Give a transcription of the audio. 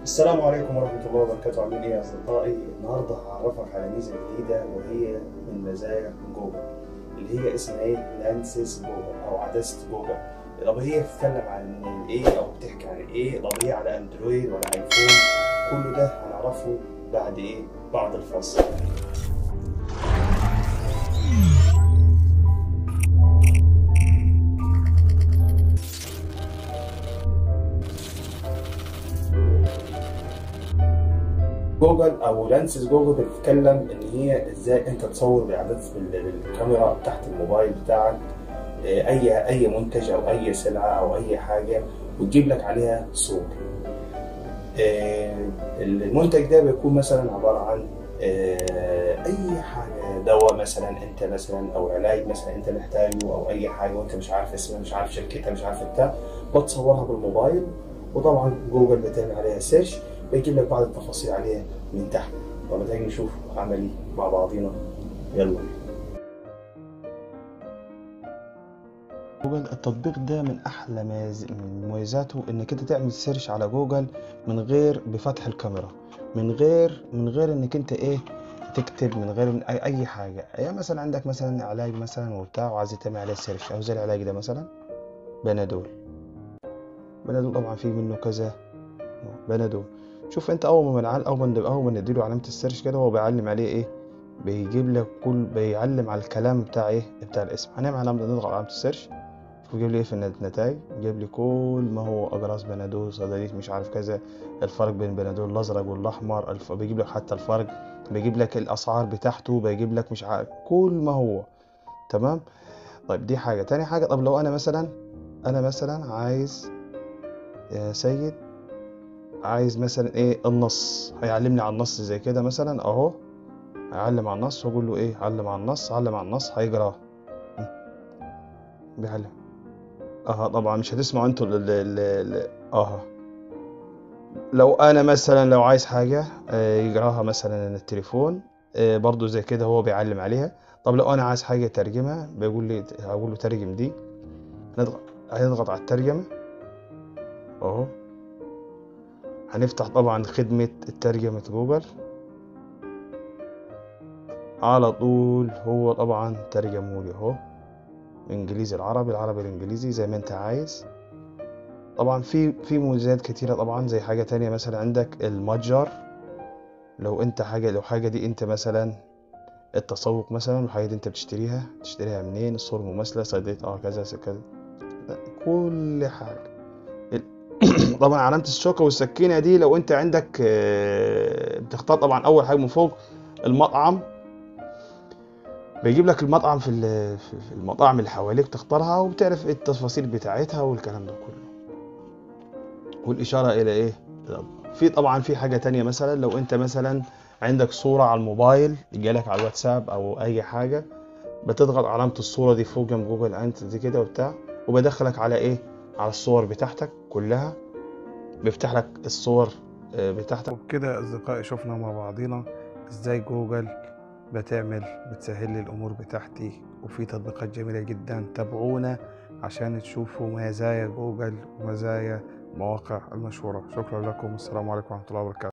السلام عليكم ورحمة الله وبركاته عاملين ايه يا أصدقائي؟ النهاردة هعرفك على ميزة جديدة وهي من مزايا جوجل اللي هي اسمها ايه؟ لانسز جوجل أو عدسة جوجل طب هي بتتكلم عن ايه أو بتحكي عن ايه؟ طب هي على أندرويد ولا أيفون؟ كل ده هنعرفه بعد ايه؟ بعد الفصل جوجل او لانسز جوجل بتتكلم ان هي ازاي انت تصور بعدسه بالكاميرا بتاعت الموبايل بتاعك اي اي منتج او اي سلعه او اي حاجه وتجيب لك عليها صور المنتج ده بيكون مثلا عباره عن اي حاجه دواء مثلا انت مثلا او علاج مثلا انت محتاجه او اي حاجه وانت مش عارف اسمها مش عارف شركتها مش عارف بتاع بتصورها بالموبايل وطبعا جوجل بتعمل عليها سيرش بيجيب لك بعض التفاصيل عليها من تحت طب تيجي نشوف عملي مع بعضينا يلا جوجل التطبيق ده من احلى مميزاته انك انت تعمل سيرش على جوجل من غير بفتح الكاميرا من غير من غير انك انت ايه تكتب من غير من اي, أي حاجه يعني مثلا عندك مثلا علاج مثلا وبتاع وعايز تعمل عليه سيرش او زي العلاج ده مثلا بنادول بنادول طبعا في منه كذا بنادول شوف انت اول ما بنعل اول ما اول ما نديله علامه السيرش كده هو بيعلم عليه ايه بيجيب لك كل بيعلم على الكلام بتاع ايه بتاع الاسم هنعمل علامه نضغط على علامه السيرش ويجيب لي ايه في النتائج يجيب لي كل ما هو اجراس بنادول صيدليه مش عارف كذا الفرق بين بنادول الازرق والاحمر الف... بيجيب لك حتى الفرق بيجيب لك الاسعار بتاعته بيجيب لك مش عارف كل ما هو تمام طيب دي حاجه تاني حاجه طب لو انا مثلا انا مثلا عايز يا سيد عايز مثلا ايه النص هيعلمني على النص زي كده مثلا اهو هيعلم على النص واقول له ايه علم على النص علم على النص هيقراه بيعلم اه طبعا مش هتسمعوا انتوا ال ال اه لو انا مثلا لو عايز حاجه يقراها مثلا التليفون برضو زي كده هو بيعلم عليها طب لو انا عايز حاجه ترجمها بيقول لي هقول له ترجم دي نضغط هنضغط على الترجمه اهو هنفتح طبعا خدمة ترجمة جوجل على طول هو طبعا ترجمولي اهو انجليزي العربي العربي الانجليزي زي ما انت عايز طبعا في في مميزات كتيرة طبعا زي حاجة تانية مثلا عندك المتجر لو انت حاجة لو حاجة دي انت مثلا التسوق مثلا الحاجة دي انت بتشتريها تشتريها منين الصور مماثلة صيدلية اه كذا كذا كل حاجة طبعا علامة الشوكة والسكينة دي لو انت عندك بتختار طبعا اول حاجة من فوق المطعم بيجيب لك المطعم في في المطاعم اللي حواليك تختارها وبتعرف التفاصيل بتاعتها والكلام ده كله والاشارة الى ايه في طبعا في حاجة تانية مثلا لو انت مثلا عندك صورة على الموبايل جالك على الواتساب او اي حاجة بتضغط علامة الصورة دي فوق جنب جوجل انت دي كده وبتاع وبدخلك على ايه على الصور بتاعتك كلها بيفتح لك الصور بتاعتك وبكده اصدقائي شفنا مع بعضينا ازاي جوجل بتعمل بتسهل لي الامور بتاعتي وفي تطبيقات جميله جدا تابعونا عشان تشوفوا مزايا جوجل ومزايا المواقع المشهوره شكرا لكم والسلام عليكم ورحمه الله وبركاته